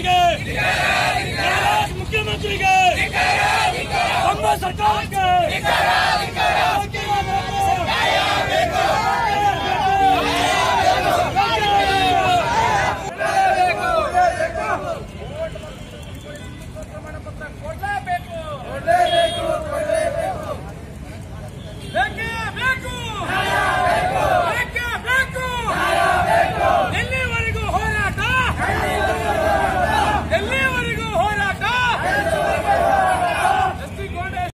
ಮುಖ್ಯಮಂತ್ರಿಗೆ ಮುಖ್ಯಮಂತ್ರಿಗೆ ನಮ್ಮ ಸರ್ಕಾರಕ್ಕೆ ಬೇಕೇ ಬೇಕು ಬೇಕೇ ಬೇಕು ಎಲ್ಲಿವರೆಗೂ ಹೋರಾಟ ಎಲ್ಲಿವರೆಗೂ ಹೋರಾಟ ಎಸ್ಟಿಗೊಂಡೆ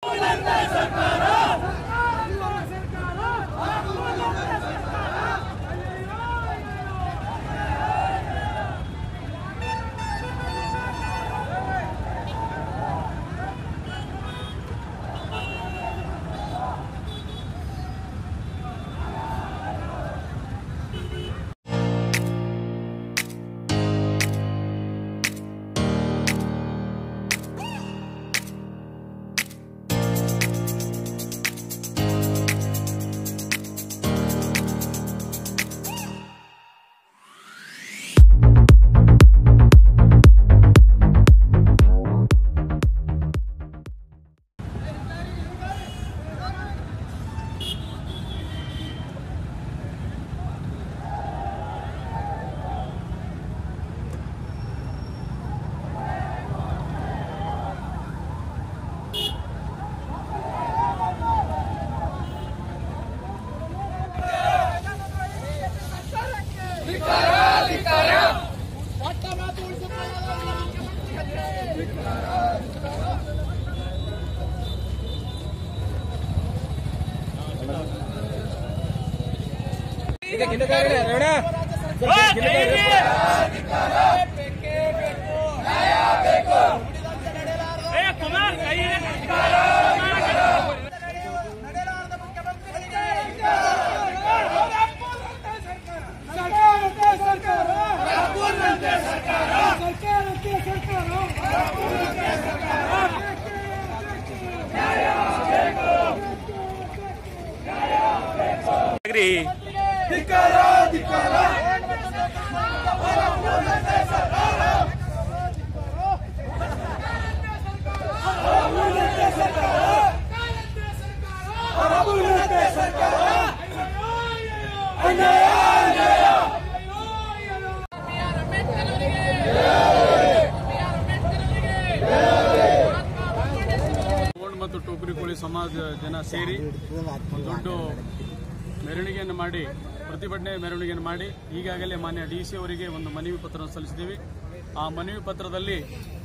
ಕುಮಾರ್ ಕೈ ಸರ್ಕಾರಕ್ಕೆ ಸರ್ಕಾರ ಸರ್ಕಾರಕ್ಕೆ ಸರ್ಕಾರ ಗೋಂಡ್ ಮತ್ತು ಟೋಕರಿ ಕೋಳಿ ಸಮಾಜ ಜನ ಸೇರಿ ಒಂದು ದೊಡ್ಡ ಮೆರವಣಿಗೆಯನ್ನು ಮಾಡಿ ಪ್ರತಿಭಟನೆ ಮೆರವಣಿಗೆಯನ್ನು ಮಾಡಿ ಈಗಾಗಲೇ ಮಾನ್ಯ ಡಿ ಸಿ ಅವರಿಗೆ ಒಂದು ಮನವಿ ಪತ್ರ ಸಲ್ಲಿಸಿದ್ದೀವಿ ಆ ಮನವಿ ಪತ್ರದಲ್ಲಿ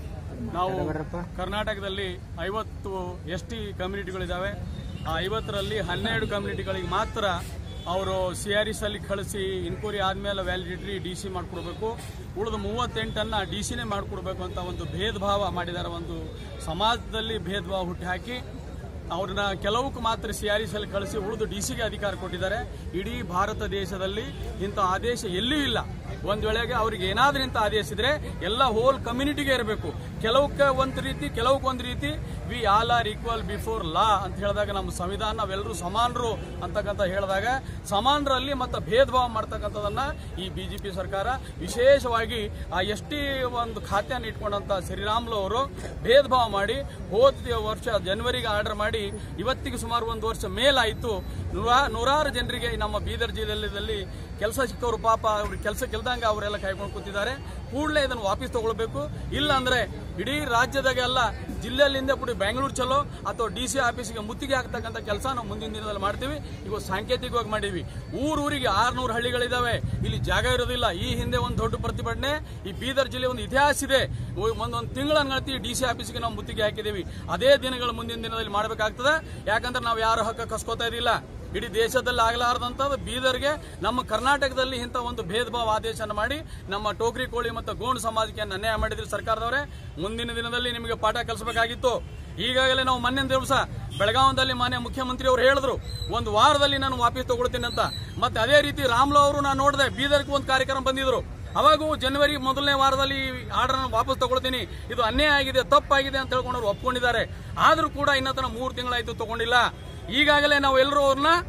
ನಾವು ಕರ್ನಾಟಕದಲ್ಲಿ ಐವತ್ತು ಎಸ್ ಟಿ ಕಮ್ಯುನಿಟಿಗಳಿದ್ದಾವೆ ಆ ಐವತ್ತರಲ್ಲಿ ಹನ್ನೆರಡು ಕಮ್ಯುನಿಟಿಗಳಿಗೆ ಮಾತ್ರ ಅವರು ಸಿ ಆರ್ ಇಸ್ ಅಲ್ಲಿ ಕಳಿಸಿ ಇನ್ಕ್ವೈರಿ ಆದ್ಮೇಲೆ ವ್ಯಾಲಿಡಿಟಿ ಡಿ ಸಿ ಮಾಡಿಕೊಡ್ಬೇಕು ಉಳಿದ ಮೂವತ್ತೆಂಟನ್ನ ಡಿ ಸಿನೇ ಮಾಡಿಕೊಡ್ಬೇಕು ಅಂತ ಒಂದು ಭೇದ ಭಾವ ಮಾಡಿದ್ದಾರೆ ಒಂದು ಸಮಾಜದಲ್ಲಿ ಭೇದ ಭಾವ ಹುಟ್ಟಿ ಹಾಕಿ ಅವ್ರನ್ನ ಕೆಲವಕ್ಕೆ ಮಾತ್ರ ಸಿ ಆರ್ ಅಲ್ಲಿ ಕಳಿಸಿ ಉಳಿದು ಡಿ ಸಿಗೆ ಅಧಿಕಾರ ಕೊಟ್ಟಿದ್ದಾರೆ ಇಡೀ ಭಾರತ ದೇಶದಲ್ಲಿ ಇಂಥ ಆದೇಶ ಎಲ್ಲಿಯೂ ಇಲ್ಲ ಒಂದ್ ವೇಳೆಗೆ ಅವ್ರಿಗೆ ಏನಾದ್ರೂ ಇಂಥ ಆದೇಶ ಇದ್ರೆ ಎಲ್ಲ ಹೋಲ್ ಕಮ್ಯುನಿಟಿಗೆ ಇರಬೇಕು ಕೆಲವಕ್ಕೆ ಒಂದು ರೀತಿ ಕೆಲವಕ್ಕೆ ಒಂದು ರೀತಿ we all are equal before law ಅಂತ ಹೇಳಿದಾಗ ನಮ್ಮ ಸಂವಿಧಾನ ನಾವೆಲ್ಲರೂ ಸಮಾನರು ಅಂತಕ್ಕಂಥ ಹೇಳಿದಾಗ ಸಮಾನರಲ್ಲಿ ಮತ್ತು ಭೇದ ಭಾವ ಮಾಡ್ತಕ್ಕಂಥದನ್ನ ಈ ಬಿಜೆಪಿ ಸರ್ಕಾರ ವಿಶೇಷವಾಗಿ ಆ ಎಸ್ ಟಿ ಒಂದು ಖಾತೆಯನ್ನು ಇಟ್ಕೊಂಡಂತ ಶ್ರೀರಾಮ್ಲು ಅವರು ಭೇದ ಭಾವ ಮಾಡಿ ಹೋದ ವರ್ಷ ಜನವರಿಗೆ ಆರ್ಡರ್ ಮಾಡಿ ಇವತ್ತಿಗೆ ಸುಮಾರು ಒಂದು ವರ್ಷ ಮೇಲಾಯಿತು ನೂರಾ- ನೂರಾರು ಜನರಿಗೆ ನಮ್ಮ ಬೀದರ್ ಜಿಲ್ಲೆಯಲ್ಲಿ ಕೆಲಸ ಸಿಕ್ಕವರು ಪಾಪ ಅವ್ರಿಗೆ ಕೆಲಸ ಕೆಲ್ದಂಗ ಅವರೆಲ್ಲ ಕಾಯ್ಕೊಂಡು ಕೂತಿದ್ದಾರೆ ಕೂಡಲೇ ಇದನ್ನು ವಾಪಸ್ ತಗೊಳ್ಬೇಕು ಇಲ್ಲ ಅಂದ್ರೆ ಇಡೀ ರಾಜ್ಯದಾಗೆಲ್ಲ ಜಿಲ್ಲೆಯಲ್ಲಿಂದ ಕೂಡ ಬೆಂಗಳೂರು ಚಲೋ ಅಥವಾ ಡಿ ಸಿ ಆಫೀಸಿಗೆ ಮುತ್ತಿಗೆ ಹಾಕ್ತಕ್ಕಂಥ ಕೆಲಸ ನಾವು ಮುಂದಿನ ದಿನದಲ್ಲಿ ಮಾಡ್ತೀವಿ ಈಗ ಸಾಂಕೇತಿಕವಾಗಿ ಮಾಡೀವಿ ಊರೂರಿಗೆ ಆರ್ನೂರು ಹಳ್ಳಿಗಳಿದಾವೆ ಇಲ್ಲಿ ಜಾಗ ಇರೋದಿಲ್ಲ ಈ ಹಿಂದೆ ಒಂದು ದೊಡ್ಡ ಪ್ರತಿಭಟನೆ ಈ ಬೀದರ್ ಜಿಲ್ಲೆ ಒಂದು ಇತಿಹಾಸ ಇದೆ ಒಂದೊಂದು ತಿಂಗಳ ನಡತಿ ಡಿ ಸಿ ಆಫೀಸ್ಗೆ ನಾವು ಮುತ್ತಿಗೆ ಹಾಕಿದ್ದೀವಿ ಅದೇ ದಿನಗಳು ಮುಂದಿನ ದಿನದಲ್ಲಿ ಮಾಡಬೇಕಾಗ್ತದೆ ಯಾಕಂದ್ರೆ ನಾವು ಯಾರು ಹಕ್ಕ ಕಸ್ಕೋತಾ ಇದಿಲ್ಲ ಇಡೀ ದೇಶದಲ್ಲಿ ಆಗಲಾರದಂಥದ್ದು ಬೀದರ್ಗೆ ನಮ್ಮ ಕರ್ನಾಟಕದಲ್ಲಿ ಇಂಥ ಒಂದು ಭೇದ ಭಾವ ಆದೇಶನ ಮಾಡಿ ನಮ್ಮ ಟೋಕ್ರಿ ಕೋಳಿ ಮತ್ತು ಗೋಂಡ್ ಸಮಾಜಕ್ಕೆ ಅನ್ಯಾಯ ಮಾಡಿದ್ರಿ ಸರ್ಕಾರದವರೇ ಮುಂದಿನ ದಿನದಲ್ಲಿ ನಿಮಗೆ ಪಾಠ ಕಲಿಸಬೇಕಾಗಿತ್ತು ಈಗಾಗಲೇ ನಾವು ಮೊನ್ನೆ ದಿವಸ ಬೆಳಗಾವದಲ್ಲಿ ಮಾನ್ಯ ಮುಖ್ಯಮಂತ್ರಿ ಅವರು ಹೇಳಿದ್ರು ಒಂದು ವಾರದಲ್ಲಿ ನಾನು ವಾಪಸ್ ತಗೊಳ್ತೀನಿ ಅಂತ ಮತ್ತೆ ಅದೇ ರೀತಿ ರಾಮ್ಲು ಅವರು ನಾನು ನೋಡಿದೆ ಬೀದರ್ಗೆ ಒಂದು ಕಾರ್ಯಕ್ರಮ ಬಂದಿದ್ರು ಅವಾಗೂ ಜನವರಿ ಮೊದಲನೇ ವಾರದಲ್ಲಿ ಆರ್ಡರ್ ವಾಪಸ್ ತಗೊಳ್ತೀನಿ ಇದು ಅನ್ಯಾಯ ಆಗಿದೆ ತಪ್ಪಾಗಿದೆ ಅಂತ ಹೇಳ್ಕೊಂಡು ಅವ್ರು ಒಪ್ಕೊಂಡಿದ್ದಾರೆ ಆದ್ರೂ ಕೂಡ ಇನ್ನತನ ಮೂರು ತಿಂಗಳಾಯ್ತು ತಗೊಂಡಿಲ್ಲ ಈಗಾಗಲೇ ನಾವು ಎಲ್ಲರೂ ಅವ್ರನ್ನ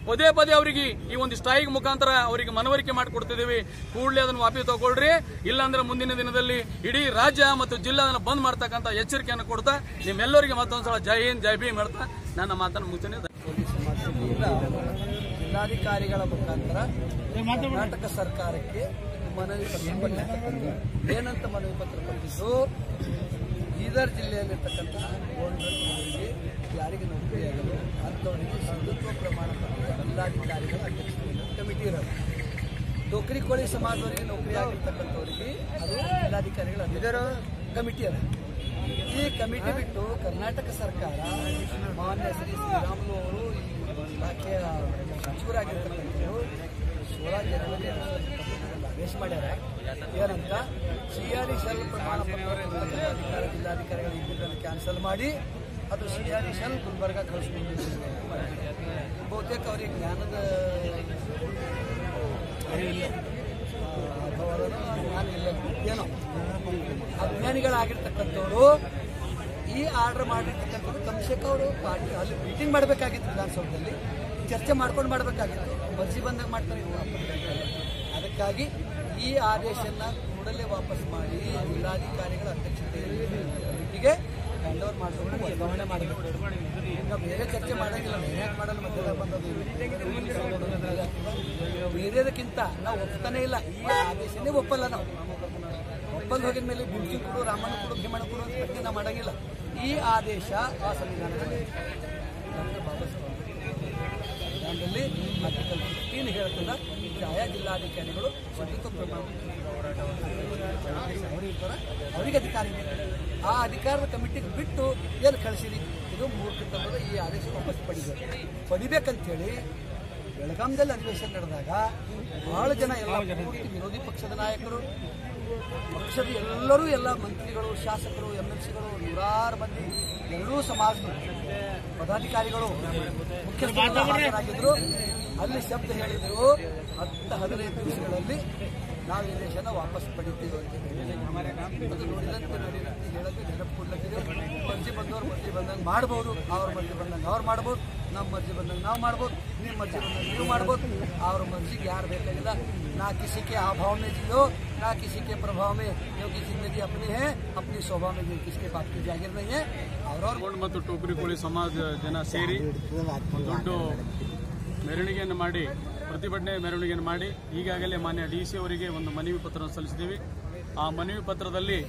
ಪದೇ ಪದೇ ಅವರಿಗೆ ಈ ಒಂದು ಸ್ಟ್ರೈಕ್ ಮುಖಾಂತರ ಅವರಿಗೆ ಮನವರಿಕೆ ಮಾಡಿಕೊಡ್ತಿದ್ದೀವಿ ಕೂಡಲೇ ಅದನ್ನು ವಾಪಸ್ ತಗೊಳ್ರಿ ಇಲ್ಲಾಂದ್ರೆ ಮುಂದಿನ ದಿನದಲ್ಲಿ ಇಡೀ ರಾಜ್ಯ ಮತ್ತು ಜಿಲ್ಲಾ ಅದನ್ನು ಬಂದ್ ಮಾಡ್ತಕ್ಕಂಥ ಎಚ್ಚರಿಕೆಯನ್ನು ಕೊಡ್ತಾ ನಿಮ್ಮೆಲ್ಲರಿಗೆ ಮತ್ತೊಂದ್ಸಲ ಜೈ ಹಿಂದ್ ಜೈ ಭೀಮ್ ಹೇಳ್ತಾ ನನ್ನ ಮಾತನ್ನು ಮುಗಿಸ್ತೇನೆ ಜಿಲ್ಲಾಧಿಕಾರಿಗಳ ಮುಖಾಂತರ ಕರ್ನಾಟಕ ಸರ್ಕಾರಕ್ಕೆ ಮನವಿ ಪತ್ರ ಕೊಟ್ಟಿರ್ತಕ್ಕಂಥ ಏನಂತ ಮನವಿ ಪತ್ರ ಕೊಟ್ಟಿದ್ದು ಬೀದರ್ ಜಿಲ್ಲೆಯಲ್ಲಿರ್ತಕ್ಕಂಥ ಗೋಲ್ಡನ್ಗೆ ಯಾರಿಗೆ ನೌಕರಿಯಾಗಲು ಅಂಥವರಿಗೆ ಸಿಂಧುತ್ವ ಪ್ರಮಾಣ ಪತ್ರ ಜಿಲ್ಲಾಧಿಕಾರಿಗಳ ಅಧ್ಯಕ್ಷತೆಯಲ್ಲಿ ಕಮಿಟಿ ಇರೋದು ನೌಕರಿ ಕೋಳಿ ಸಮಾಜದವರಿಗೆ ನೌಕರಿ ಆಗಿರ್ತಕ್ಕಂಥವರಿಗೆ ಅದು ಜಿಲ್ಲಾಧಿಕಾರಿಗಳ ಅಧ್ಯಕ್ಷ ಕಮಿಟಿ ಅದ ಈ ಕಮಿಟಿ ಬಿಟ್ಟು ಕರ್ನಾಟಕ ಸರ್ಕಾರ ಮಾನ್ಯ ಶ್ರೀ ಶ್ರೀರಾಮುಲು ಅವರು ಈ ಇಲಾಖೆಯ ಸಚಿವರಾಗಿರ್ತಕ್ಕಂಥವರು ಸೋಳಾ ಜನವರಿ ಆದೇಶ ಮಾಡ್ಯಾರ ಏನಂತ ಸಿ ಆರ್ ಇ ಶೆಲ್ ಪ್ರಮಾಣ ಪತ್ರ ಅಧಿಕಾರ ಜಿಲ್ಲಾಧಿಕಾರಿಗಳು ಇದ್ದಿದ್ದನ್ನು ಕ್ಯಾನ್ಸಲ್ ಮಾಡಿ ಅದು C R E cell Gulbarga ಕಳಿಸ್ಕೊಂಡು ಬಹುತೇಕ ಅವರಿಗೆ ಜ್ಞಾನದ ಅರಿವಿಲ್ಲ ಅಥವಾ ಜ್ಞಾನ ಇಲ್ಲ ಏನೋ ಅಜ್ಞಾನಿಗಳಾಗಿರ್ತಕ್ಕಂಥವ್ರು ಈ ಆರ್ಡರ್ ಮಾಡಿರ್ತಕ್ಕಂಥದ್ದು ಕಮಿಷಕ್ ಅವರು ಪಾರ್ಟಿ ಅಲ್ಲಿ ಮೀಟಿಂಗ್ ಮಾಡಬೇಕಾಗಿತ್ತು ವಿಧಾನಸೌಧದಲ್ಲಿ ಚರ್ಚೆ ಮಾಡ್ಕೊಂಡು ಮಾಡಬೇಕಾಗಿತ್ತು ಮರ್ಜಿ ಬಂದಾಗ ಮಾಡ್ತಾರೆ ಇವ್ರು ವಾಪಸ್ ಮಾಡ್ತಾರೆ. ಅದಕ್ಕಾಗಿ ಈ ಆದೇಶನ ಕೂಡಲೇ ವಾಪಸ್ ಮಾಡಿ ಜಿಲ್ಲಾಧಿಕಾರಿಗಳ ಅಧ್ಯಕ್ಷತೆಯಲ್ಲಿ ಕಮಿಟಿಗೆ ಹ್ಯಾಂಡ್ ಓವರ್ ಮಾಡಿಕೊಂಡು ವರ್ಗಾವಣೆ ಮಾಡಬೇಕು ಈಗ ಬೇರೆ ಚರ್ಚೆ ಮಾಡಂಗಿಲ್ಲ ಯಾಕೆ ಮಾಡಲ್ಲ ಮಧ್ಯದಾಗ ಬಂದದ್ದು ಬೇರೆದಕ್ಕಿಂತ ನಾವು ಒಪ್ತಾನೆ ಇಲ್ಲ ಈ ಆದೇಶನೇ ಒಪ್ಪಲ್ಲ ನಾವು ಒಪ್ಪಂದ ಹೋಗಿದ ಮೇಲೆ ಬಿಡ್ಕಿ ಕೊಡು ರಾಮಣ್ಣ ಕೊಡು ಭೀಮಣ್ಣ ಕೊಡು ಅಂತ ಪ್ರಶ್ನೆ ನಾವು ಮಾಡಂಗಿಲ್ಲ ಈ ಆದೇಶ ಆ ಸಂವಿಧಾನದಲ್ಲಿ ಡಾಕ್ಟರ್ ಬಾಬಾ ಸಾಹೇಬ್ ಸಂವಿಧಾನದಲ್ಲಿ ಆರ್ಟಿಕಲ್ ಫಿಫ್ಟೀನ್ ಹೇಳ್ತದ ಆಯಾ ಜಿಲ್ಲಾಧಿಕಾರಿಗಳು ಸ್ವತಂತ್ರ ಪ್ರಮಾಣ ಅವರು ಇರ್ತಾರ ಅವರಿಗೆ ಅಧಿಕಾರ ಇದೆ ಆ ಅಧಿಕಾರದ ಕಮಿಟಿಗೆ ಬಿಟ್ಟು ಏನು ಕಳಿಸಿರಿ ಇದು ಮೂರ್ಖತನದ ಈ ಆದೇಶ ವಾಪಸ್ ಪಡಿಬೇಕು ಪಡಿಬೇಕಂತೇಳಿ ಬೆಳಗಾಂದಲ್ಲಿ ಅಧಿವೇಶನ ನಡೆದಾಗ ಬಹಳ ಜನ ಎಲ್ಲ ಪೂರ್ತಿ ವಿರೋಧಿ ಪಕ್ಷದ ನಾಯಕರು ಪಕ್ಷದ ಎಲ್ಲರೂ ಎಲ್ಲ ಮಂತ್ರಿಗಳು ಶಾಸಕರು ಎಂ ಎಲ್ ಸಿಗಳು ನೂರಾರು ಮಂದಿ ಎರಡೂ ಸಮಾಜದ ಪದಾಧಿಕಾರಿಗಳು ಮುಖ್ಯಸ್ಥರು ಹಾಜರಾಗಿದ್ರು ಅಲ್ಲಿ ಶಬ್ದ ಹೇಳಿದ್ರು ಹತ್ತು ಹದಿನೈದು ದಿವಸಗಳಲ್ಲಿ ನಾವು ಈ ದೇಶನ ವಾಪಸ್ ಪಡಿತೀವಿ ಅಂತ ಹೇಳಿ. ಅದು ನೋಡಿದಂತೆ ನಡಿದಂತೆ ಹೇಳಕ್ಕೆ ನೆನಪು ಕೊಡ್ಲತ್ತಿದೆ ಮರ್ಜಿ ಬಂದವ್ರು ಮರ್ಜಿ ಬಂದಂಗೆ ಮಾಡ್ಬೋದು ಅವ್ರ ಮರ್ಜಿ ಬಂದಂಗೆ ಅವ್ರು ಮಾಡ್ಬೋದು ನಮ್ಮ ಮರ್ಜಿ ಬಂದಂಗೆ ನಾವು ಮಾಡ್ಬೋದು ನಿಮ್ಮ ಮರ್ಜಿ ಬಂದಂಗೆ ನೀವು ಮಾಡ್ಬೋದು ಅವ್ರ ಮರ್ಜಿಗೆ ಯಾರು ಬೇಕಾಗಿಲ್ಲ ना किसी के अभाव में जियो ना किसी के प्रभाव में क्योंकि जिंदगी अपनी है अपनी स्वभाव में भी किसके बाप की जागीर नहीं है और और ಗೊಂಡ್ ಮತ್ತು ಟೋಕರಿ ಕೋಳಿ ಸಮಾಜ ಜನ ಸೇರಿ ಒಂದು ದೊಡ್ಡ ಮೆರವಣಿಗೆಯನ್ನು ಮಾಡಿ ಪ್ರತಿಭಟನೆ ಮೆರವಣಿಗೆಯನ್ನು ಮಾಡಿ ಈಗಾಗಲೇ ಮಾನ್ಯ ಡಿ ಸಿ ಅವರಿಗೆ ಒಂದು ಮನವಿ ಪತ್ರವನ್ನು ಸಲ್ಲಿಸಿದ್ದೀವಿ ಆ ಮನವಿ ಪತ್ರದಲ್ಲಿ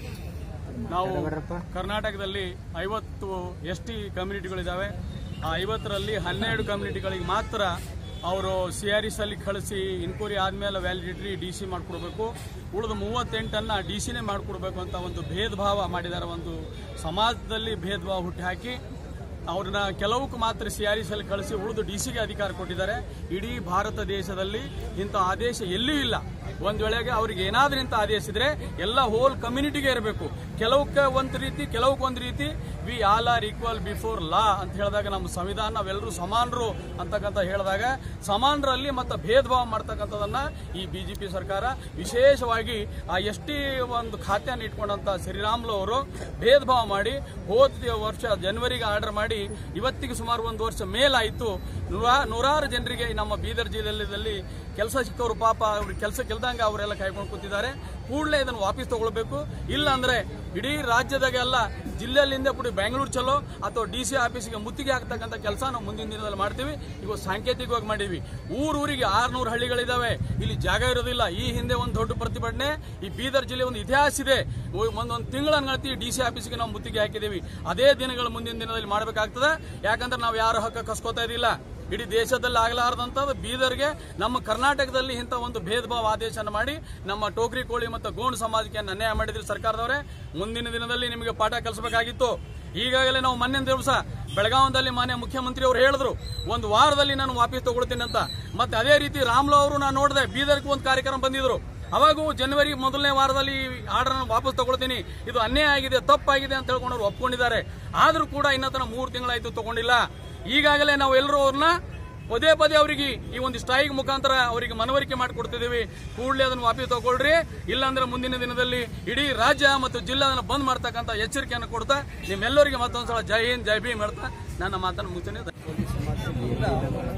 ನಾವು ಕರ್ನಾಟಕದಲ್ಲಿ ಐವತ್ತು ಎಸ್ ಟಿ ಕಮ್ಯುನಿಟಿಗಳಿದ್ದಾವೆ ಆ ಐವತ್ತರಲ್ಲಿ ಹನ್ನೆರಡು ಕಮ್ಯುನಿಟಿಗಳಿಗೆ ಮಾತ್ರ ಅವರು ಸಿ ಆರ್ ಇಸ್ ಅಲ್ಲಿ ಕಳಿಸಿ ಇನ್ಕ್ವೈರಿ ಆದ್ಮೇಲೆ ವ್ಯಾಲಿಡಿಟಿ ಡಿ ಸಿ ಮಾಡಿಕೊಡ್ಬೇಕು ಉಳಿದ ಮೂವತ್ತೆಂಟನ್ನ ಡಿ ಸಿನೇ ಮಾಡಿಕೊಡ್ಬೇಕು ಅಂತ ಒಂದು ಭೇದ ಭಾವ ಮಾಡಿದ್ದಾರೆ ಒಂದು ಸಮಾಜದಲ್ಲಿ ಭೇದ ಭಾವ ಹುಟ್ಟಿ ಹಾಕಿ ಅವ್ರನ್ನ ಕೆಲವಕ್ಕೆ ಮಾತ್ರ ಸಿ ಆರ್ ಅಲ್ಲಿ ಕಳಿಸಿ ಉಳಿದು ಡಿ ಸಿಗೆ ಅಧಿಕಾರ ಕೊಟ್ಟಿದ್ದಾರೆ ಇಡೀ ಭಾರತ ದೇಶದಲ್ಲಿ ಇಂಥ ಆದೇಶ ಎಲ್ಲಿಯೂ ಇಲ್ಲ ಒಂದ್ ವೇಳೆಗೆ ಅವ್ರಿಗೆ ಏನಾದ್ರೂ ಇಂಥ ಆದೇಶ ಇದ್ರೆ ಎಲ್ಲ ಹೋಲ್ ಕಮ್ಯುನಿಟಿಗೆ ಇರಬೇಕು ಕೆಲವಕ್ಕೆ ಒಂದು ರೀತಿ ಕೆಲವಕ್ಕೆ ಒಂದು ರೀತಿ we all are equal before law ಅಂತ ಹೇಳಿದಾಗ ನಮ್ಮ ಸಂವಿಧಾನ ನಾವೆಲ್ಲರೂ ಸಮಾನರು ಅಂತಕ್ಕಂಥ ಹೇಳಿದಾಗ ಸಮಾನರಲ್ಲಿ ಮತ್ತೆ ಭೇದ ಭಾವ ಮಾಡ್ತಕ್ಕಂಥದನ್ನ ಈ ಬಿಜೆಪಿ ಸರ್ಕಾರ ವಿಶೇಷವಾಗಿ ಆ ಎಸ್ ಟಿ ಒಂದು ಖಾತೆಯನ್ನು ಇಟ್ಕೊಂಡಂತ ಶ್ರೀರಾಮ್ಲು ಅವರು ಭೇದ ಭಾವ ಮಾಡಿ ಹೋದ ವರ್ಷ ಜನವರಿಗೆ ಆರ್ಡರ್ ಮಾಡಿ ಇವತ್ತಿಗೆ ಸುಮಾರು ಒಂದು ವರ್ಷ ಮೇಲಾಯಿತು ನೂರಾ ನೂರಾರು ಜನರಿಗೆ ನಮ್ಮ ಬೀದರ್ ಜಿಲ್ಲೆಯಲ್ಲಿ ಕೆಲಸ ಸಿಕ್ಕವರು ಪಾಪ ಅವ್ರಿಗೆ ಕೆಲಸ ಕೆಲ್ದಂಗ ಅವರೆಲ್ಲ ಕಾಯ್ಕೊಂಡು ಕೂತಿದ್ದಾರೆ ಕೂಡಲೇ ಇದನ್ನು ವಾಪಸ್ ತಗೊಳ್ಬೇಕು ಇಲ್ಲ ಅಂದ್ರೆ ಇಡೀ ರಾಜ್ಯದಾಗೆಲ್ಲ ಜಿಲ್ಲೆಯಲ್ಲಿಂದ ಬಿಡಿ ಬೆಂಗಳೂರು ಚಲೋ ಅಥವಾ ಡಿ ಸಿ ಆಫೀಸಿಗೆ ಮುತ್ತಿಗೆ ಹಾಕ್ತಕ್ಕಂಥ ಕೆಲಸ ನಾವು ಮುಂದಿನ ದಿನದಲ್ಲಿ ಮಾಡ್ತೀವಿ ಈಗ ಸಾಂಕೇತಿಕವಾಗಿ ಮಾಡೀವಿ ಊರೂರಿಗೆ ಆರ್ನೂರು ಹಳ್ಳಿಗಳಿದಾವೆ ಇಲ್ಲಿ ಜಾಗ ಇರೋದಿಲ್ಲ ಈ ಹಿಂದೆ ಒಂದು ದೊಡ್ಡ ಪ್ರತಿಭಟನೆ ಈ ಬೀದರ್ ಜಿಲ್ಲೆ ಒಂದು ಇತಿಹಾಸ ಇದೆ ಒಂದೊಂದು ತಿಂಗಳ ಅನ್ಗತಿ ಡಿ ಸಿ ಆಫೀಸಿಗೆ ನಾವು ಮುತ್ತಿಗೆ ಹಾಕಿದ್ದೀವಿ ಅದೇ ದಿನಗಳು ಮುಂದಿನ ದಿನದಲ್ಲಿ ಮಾಡಬೇಕಾಗ್ತದೆ ಯಾಕಂದ್ರೆ ನಾವು ಯಾರು ಹಕ್ಕ ಕಸ್ಕೋತಾ ಇದಿಲ್ಲ ಇಡೀ ದೇಶದಲ್ಲಿ ಆಗಲಾರದಂಥದ್ದು ಬೀದರ್ಗೆ ನಮ್ಮ ಕರ್ನಾಟಕದಲ್ಲಿ ಇಂಥ ಒಂದು ಭೇದ ಭಾವ ಆದೇಶನ ಮಾಡಿ ನಮ್ಮ ಟೋಕ್ರಿ ಕೋಳಿ ಮತ್ತು ಗೋಂಡ್ ಸಮಾಜಕ್ಕೆ ಅನ್ಯಾಯ ಮಾಡಿದ್ರಿ ಸರ್ಕಾರದವರೇ ಮುಂದಿನ ದಿನದಲ್ಲಿ ನಿಮಗೆ ಪಾಠ ಕಲಿಸಬೇಕಾಗಿತ್ತು ಈಗಾಗಲೇ ನಾವು ಮೊನ್ನೆ ದಿವಸ ಬೆಳಗಾವದಲ್ಲಿ ಮಾನ್ಯ ಮುಖ್ಯಮಂತ್ರಿ ಅವರು ಹೇಳಿದ್ರು ಒಂದು ವಾರದಲ್ಲಿ ನಾನು ವಾಪಸ್ ತಗೊಳ್ತೀನಿ ಅಂತ ಮತ್ತೆ ಅದೇ ರೀತಿ ರಾಮ್ಲು ಅವರು ನಾನು ನೋಡಿದೆ ಬೀದರ್ಗೆ ಒಂದು ಕಾರ್ಯಕ್ರಮ ಬಂದಿದ್ರು ಅವಾಗೂ ಜನವರಿ ಮೊದಲನೇ ವಾರದಲ್ಲಿ ಆರ್ಡರ್ ವಾಪಸ್ ತಗೊಳ್ತೀನಿ ಇದು ಅನ್ಯಾಯ ಆಗಿದೆ ತಪ್ಪಾಗಿದೆ ಅಂತ ಹೇಳ್ಕೊಂಡು ಅವ್ರು ಒಪ್ಕೊಂಡಿದ್ದಾರೆ ಆದ್ರೂ ಕೂಡ ಇನ್ನತನ ಮೂರು ತಿಂಗಳಾಯ್ತು ತಗೊಂಡಿಲ್ಲ ಈಗಾಗಲೇ ನಾವು ಎಲ್ಲರೂ ಅವ್ರನ್ನ ಪದೇ ಪದೇ ಅವರಿಗೆ ಈ ಒಂದು ಸ್ಟ್ರೈಕ್ ಮುಖಾಂತರ ಅವರಿಗೆ ಮನವರಿಕೆ ಮಾಡಿಕೊಡ್ತಿದ್ದೀವಿ ಕೂಡಲೇ ಅದನ್ನು ವಾಪಸ್ ತಗೊಳ್ರಿ ಇಲ್ಲಾಂದ್ರೆ ಮುಂದಿನ ದಿನದಲ್ಲಿ ಇಡೀ ರಾಜ್ಯ ಮತ್ತು ಜಿಲ್ಲಾ ಅದನ್ನು ಬಂದ್ ಮಾಡ್ತಕ್ಕಂಥ ಎಚ್ಚರಿಕೆಯನ್ನು ಕೊಡ್ತಾ ನಿಮ್ಮೆಲ್ಲರಿಗೆ ಮತ್ತೊಂದ್ಸಲ ಜೈ ಹಿಂದ್ ಜೈ ಭೀಮ್ ಹೇಳ್ತಾ ನನ್ನ ಮಾತನ್ನು ಮುಗಿಸ್ತೇನೆ ಸಮಾಜದಿಂದ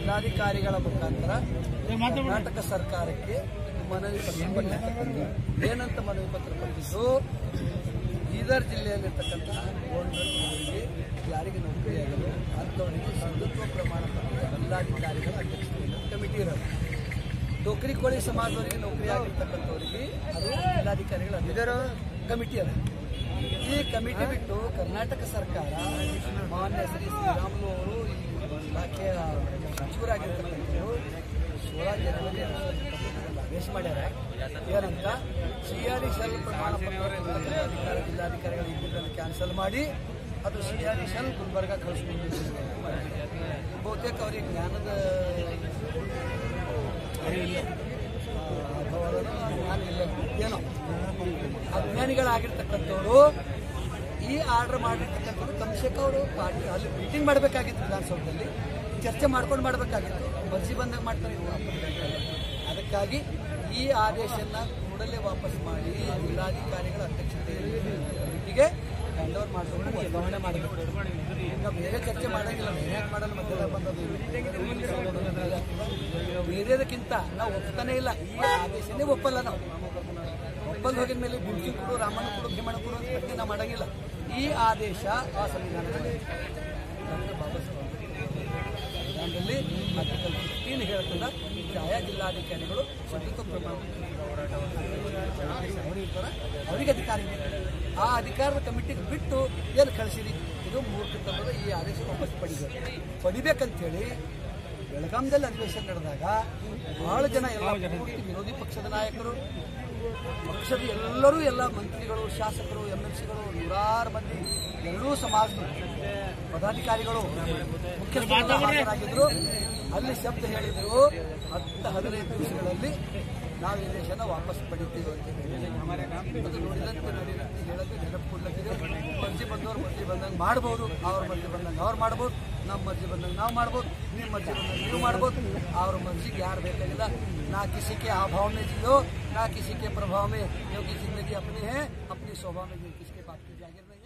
ಜಿಲ್ಲಾಧಿಕಾರಿಗಳ ಮುಖಾಂತರ ಕರ್ನಾಟಕ ಸರ್ಕಾರಕ್ಕೆ ಮನವಿ ಪತ್ರ ಪಟ್ಟಿರ್ತಕ್ಕಂಥದ್ದು. ಏನಂತ ಮನವಿ ಪತ್ರ ಪಟ್ಟಿದ್ದು ಬೀದರ್ ಜಿಲ್ಲೆಯಲ್ಲಿರ್ತಕ್ಕಂಥ ಗೋಲ್ಡನ್ಗೆ ಯಾರಿಗೆ ನೌಕರಿಯಾಗಲು ಅಂಥವರಿಗೆ ಸಿಂಧುತ್ವ ಪ್ರಮಾಣ ಪತ್ರ ಜಿಲ್ಲಾಧಿಕಾರಿಗಳ ಅಧ್ಯಕ್ಷತೆಯಲ್ಲಿ ಕಮಿಟಿ ಇರೋದು ನೌಕರಿ ಕೋಳಿ ಸಮಾಜದವರಿಗೆ ನೌಕರಿ ಆಗಿರ್ತಕ್ಕಂಥವರಿಗೆ ಅದು ಜಿಲ್ಲಾಧಿಕಾರಿಗಳ ಅಧ್ಯಕ್ಷ ಕಮಿಟಿ ಅದ ಈ ಕಮಿಟಿ ಬಿಟ್ಟು ಕರ್ನಾಟಕ ಸರ್ಕಾರ ಮಾನ್ಯ ಶ್ರೀ ಶ್ರೀರಾಮುಲು ಅವರು ಈ ಇಲಾಖೆಯ ಸಚಿವರಾಗಿರ್ತಕ್ಕಂಥವರು ಸೋಳಾ ಜನವರಿ ಆದೇಶ ಮಾಡ್ಯಾರ ಏನಂತ ಸಿ ಆರ್ ಶೆಲ್ ಪ್ರಮಾಣ ಪತ್ರ ಜಿಲ್ಲಾಧಿಕಾರಿ ಜಿಲ್ಲಾಧಿಕಾರಿಗಳು ಇದ್ದಿದ್ದನ್ನು ಕ್ಯಾನ್ಸಲ್ ಮಾಡಿ ಅದು ಸಿ ಆರ್ ಶೆಲ್ ಗುಲ್ಬರ್ಗ ಕಳಿಸ್ಕೊಂಡು ಬಹುತೇಕ ಅವರಿಗೆ ಜ್ಞಾನದ ಅರಿವಿಲ್ಲ ಅಥವಾ ಜ್ಞಾನ ಇಲ್ಲ ಏನೋ ಅಜ್ಞಾನಿಗಳಾಗಿರ್ತಕ್ಕಂಥವ್ರು ಈ ಆರ್ಡರ್ ಮಾಡಿರ್ತಕ್ಕಂಥದ್ದು ಕಮಿಷಕ್ ಅವರು ಪಾರ್ಟಿ ಅಲ್ಲಿ ಮೀಟಿಂಗ್ ಮಾಡಬೇಕಾಗಿತ್ತು ವಿಧಾನಸೌಧದಲ್ಲಿ ಚರ್ಚೆ ಮಾಡ್ಕೊಂಡು ಮಾಡಬೇಕಾಗಿತ್ತು ಮರ್ಜಿ ಬಂದಾಗ ಮಾಡ್ತಾರೆ ಇದು ವಾಪಸ್ ಬೇಕಾಗಿಲ್ಲ. ಅದಕ್ಕಾಗಿ ಈ ಆದೇಶನ ಕೂಡಲೇ ವಾಪಸ್ ಮಾಡಿ ಜಿಲ್ಲಾಧಿಕಾರಿಗಳ ಅಧ್ಯಕ್ಷತೆಯಲ್ಲಿ ಕಮಿಟಿಗೆ ಹ್ಯಾಂಡ್ ಓವರ್ ಮಾಡಿಕೊಂಡು ವರ್ಗಾವಣೆ ಮಾಡಬೇಕು ಈಗ ಬೇರೆ ಚರ್ಚೆ ಮಾಡಂಗಿಲ್ಲ ಯಾಕೆ ಮಾಡಲ್ಲ ಮಧ್ಯದಾಗ ಬಂದದ್ದು ಬೇರೆದಕ್ಕಿಂತ ನಾವು ಒಪ್ತಾನೆ ಇಲ್ಲ ಈ ಆದೇಶನೇ ಒಪ್ಪಲ್ಲ ನಾವು ಒಪ್ಪಂದ ಹೋಗಿದ ಮೇಲೆ ಬಿಡ್ಸಿ ಕೊಡು ರಾಮಣ್ಣ ಕೊಡು ಭೀಮಣ್ಣ ಕೊಡು ಅಂತ ಪ್ರಶ್ನೆ ನಾವು ಮಾಡಂಗಿಲ್ಲ ಈ ಆದೇಶ ಆ ಸಂವಿಧಾನದಲ್ಲಿ ಡಾಕ್ಟರ್ ಬಾಬಾ ಸಾಹೇಬ್ ಸಂವಿಧಾನದಲ್ಲಿ ಆರ್ಟಿಕಲ್ ಫಿಫ್ಟೀನ್ ಹೇಳ್ತದ ಆಯಾ ಜಿಲ್ಲಾಧಿಕಾರಿಗಳು ಸಿಂಧುತ್ವ ಪ್ರಮಾಣ ಅವರು ಇರ್ತಾರ ಅವರಿಗೆ ಅಧಿಕಾರ ಇದೆ ಆ ಅಧಿಕಾರದ ಕಮಿಟಿಗೆ ಬಿಟ್ಟು ಏನು ಕಳಿಸಿರಿ ಇದು ಮೂರ್ಖತನದ ಈ ಆದೇಶ ವಾಪಸ್ ಪಡಿಬೇಕು ಪಡಿಬೇಕಂತೇಳಿ ಬೆಳಗಾಂದಲ್ಲಿ ಅಧಿವೇಶನ ನಡೆದಾಗ ಬಹಳ ಜನ ಎಲ್ಲ ಪೂರ್ತಿ ವಿರೋಧಿ ಪಕ್ಷದ ನಾಯಕರು ಪಕ್ಷದ ಎಲ್ಲರೂ ಎಲ್ಲ ಮಂತ್ರಿಗಳು ಶಾಸಕರು ಎಂ ಎಲ್ ಸಿಗಳು ನೂರಾರು ಮಂದಿ ಎರಡೂ ಸಮಾಜದ ಪದಾಧಿಕಾರಿಗಳು ಮುಖ್ಯಸ್ಥರು ಹಾಜರಾಗಿದ್ರು ಅಲ್ಲಿ ಶಬ್ದ ಹೇಳಿದ್ರು ಹತ್ತು ಹದಿನೈದು ದಿವಸಗಳಲ್ಲಿ ನಾವು ಈ ದೇಶನ ವಾಪಸ್ ಪಡಿತೀವಿ ಅಂತ ಹೇಳಿ ಅದು ನೋಡಿದಂತೆ ನಡೀದಂತೆ ಹೇಳಕ್ಕೆ ನೆನಪು ಕೊಡ್ಲಕ್ಕಿದೆ ಮರ್ಜಿ ಬಂದವ್ರು ಮರ್ಜಿ ಬಂದಂಗೆ ಮಾಡ್ಬೋದು ಅವ್ರ ಮರ್ಜಿ ಬಂದಂಗೆ ಅವ್ರು ಮಾಡ್ಬೋದು ನಮ್ಮ ಮರ್ಜಿ ಬಂದಂಗೆ ನಾವು ಮಾಡ್ಬೋದು ನಿಮ್ಮ ಮರ್ಜಿ ಬಂದಂಗೆ ನೀವು ಮಾಡ್ಬೋದು ಅವ್ರ ಮರ್ಜಿಗೆ ಯಾರು ಬೇಕಾಗಿಲ್ಲ ना किसी के अभाव में जियो ना किसी के प्रभाव में क्योंकि जिंदगी अपनी है अपनी स्वभाव में जियो किसके बाप की जागीर नहीं